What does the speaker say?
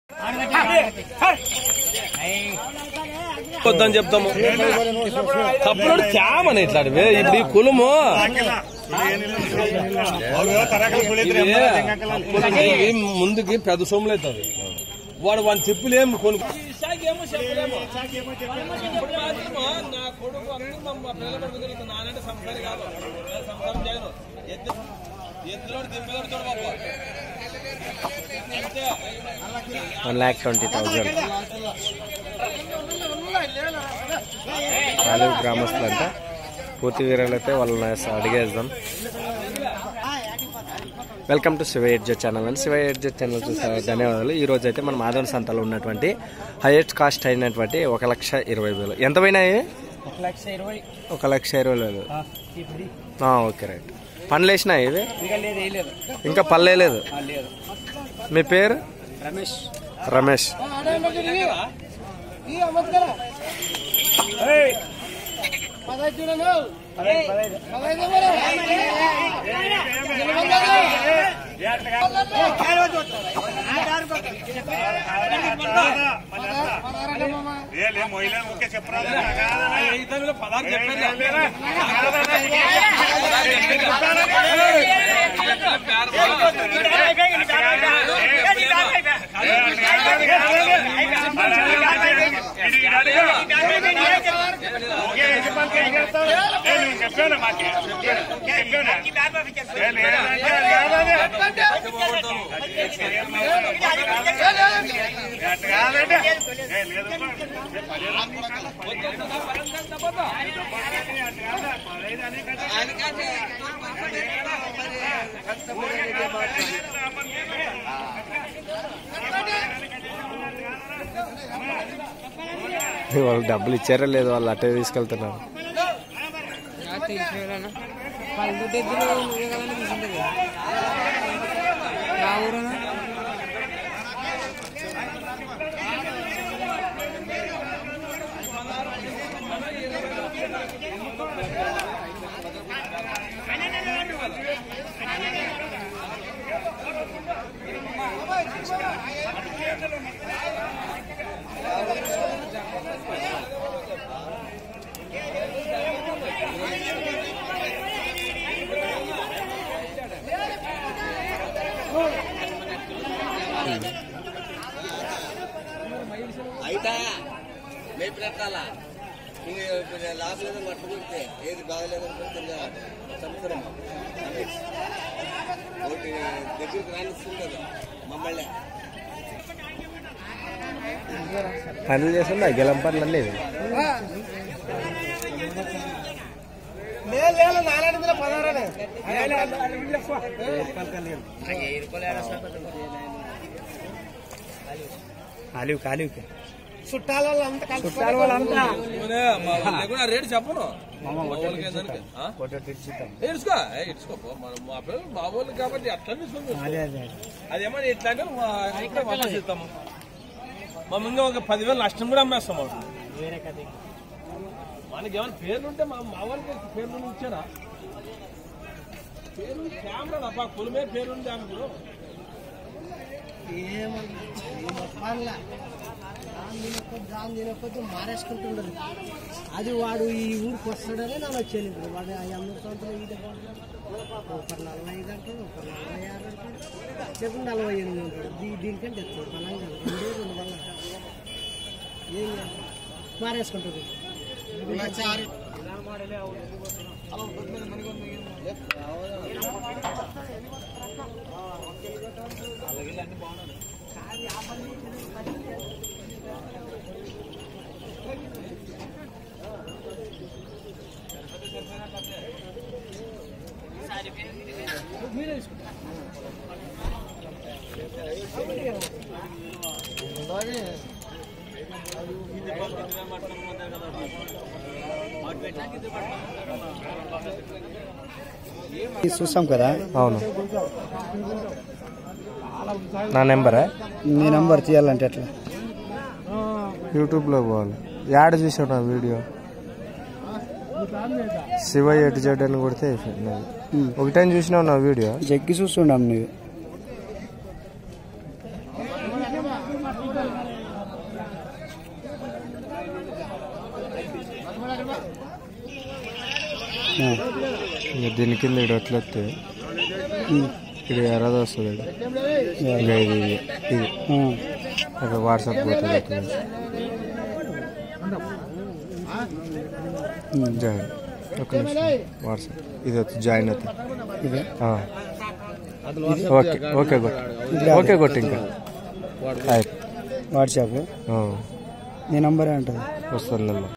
వద్దని చెప్తాము తప్పుడు త్యామని ఇట్లాంటివి ఇప్పుడు ఈ కులము ఇవి ఇవి ముందుకి పెద్ద సొమ్ములు అవుతుంది వాడు వాని చెప్పులేం కొను ఇప్పుడు మాత్రము నా కొడుకు అందరూ మా పిల్లలు పడుకుని నానంటే సంసారి కాదు నేను సంసారం చేయను ఎద్దు ఎద్దులోడు దింపేలోడు చూడు బాబు అంతే వన్ ల్యాక్ ట్వంటీ థౌజండ్ నాలుగు గ్రామస్తులు అంట పూర్తి వివరాలు అయితే వాళ్ళని అడిగేద్దాం వెల్కమ్ టు శివ ఎడ్జెట్ ఛానల్ అండి శివ ఎడ్జెట్ ఛానల్ చూసారు ధన్యవాదాలు ఈ రోజు అయితే మన మాధవన్ సంతలో ఉన్నటువంటి హైయెస్ట్ కాస్ట్ అయినటువంటి ఒక లక్ష ఇరవై వేలు ఎంత పోయినాయి ఒక లక్ష ఇరవై ఒక లక్ష ఇరవై వేలు ఇప్పుడు ఆ, ఓకే రైట్ పనులు వేసినాయి ఇవి ఇంకా లేదు వేయలేదు ఇంకా పర్లేదు ఆ, లేదు మీ పేరు రమేష్ రమేష్ ఐదు పదార్థం చెప్పాను వాళ్ళు డబ్బులు ఇచ్చారో లేదో వాళ్ళు అట్టే తీసుకెళ్తున్నారు పళ్ళు డెద్దులు నువ్వే కదండి తీసుంటది నా ఊరునా అయితా మేపు పెట్టాలా ఇంక లాభం లేదని పట్టుకుంటే ఏది బాగలేదని తిరగాలి సంవత్సరం ఒకటి దగ్గరికి రానిస్తుంది కదా మమ్మల్ని పనులు చేస్తుండే గెలం పనులు అన్నీ ఇవి. కాలివ్ కాలివ్ చుట్టాల వాళ్ళంతా కూడా రేటు చెప్పను మా వాళ్ళకి ఏంటంటే, ఆ? ఏ, ఇడుచుకో ఏ, ఇడుచుకో పో. మన- మా పిల్లలు మా వాళ్ళు కాబట్టి అట్లా తీసుకోండి అదేమో ఇట్లా అంటే మా ఇక్కడ వాపస్ ఇస్తాము మా ముందు ఒక పదివేలు నష్టం కూడా అమ్మేస్తాం మాకు వేరే కథ మనకి ఏమైనా పేర్లు ఉంటే మా మా వాళ్ళకి పేర్లు ఇచ్చారా పేరు కెమెరా తప్ప కులమే పేరు ఉంది ఆమెకు మారేసుకుంటుండదు అది వాడు ఈ ఊరికి వస్తాడనే నాకు వచ్చేది ఇప్పుడు వాడు ఆ అందరి సంవత్సరం ఈత ఒకరు నలభై ఐదు అంటాడు ఒకరు నలభై ఆరు అంటాడు చెప్పు నలభై ఎనిమిది అంటాడు దీ దీనికంటే ఎక్కువ బలంగా రెండే రెండు వల్ల ఏం చేయాలి? మారేసుకుంటుంది చూస్తాం కదా అవును నా నెంబరా మీ నంబర్ తీయాలంటే ఎట్లా యూట్యూబ్లో పోవాలి యాడ్ చూసావు నా వీడియో శివ ఎటు జెడ్ అని కొడితే అయిపోయింది నాది. ఒకటైనా చూసినావు నా వీడియో చెక్కి చూస్తుండం నువ్వు ఆ. ఇంకా దీని కింద ఇడు ఎట్లా వస్తే ఉమ్. ఇది ఎర్రది వస్తుంది ఇది. ఇంకా ఇది ఇది ఇది ఆ. అక్కడ వాట్సాప్ పోతుంది అట్లా ఉమ్. జాయిన్ ఒక నిమిషం వాట్సాప్ ఇది వచ్చి జాయిన్ అవుతుంది ఇదే ఆ. ఓకే ఓకే కొట్టు ఓకే కొట్టు ఇంకా ఆಯ್ತು వాట్సాప్ ఆ. నీ నంబర్ ఏంటది వస్తుంది నెలలో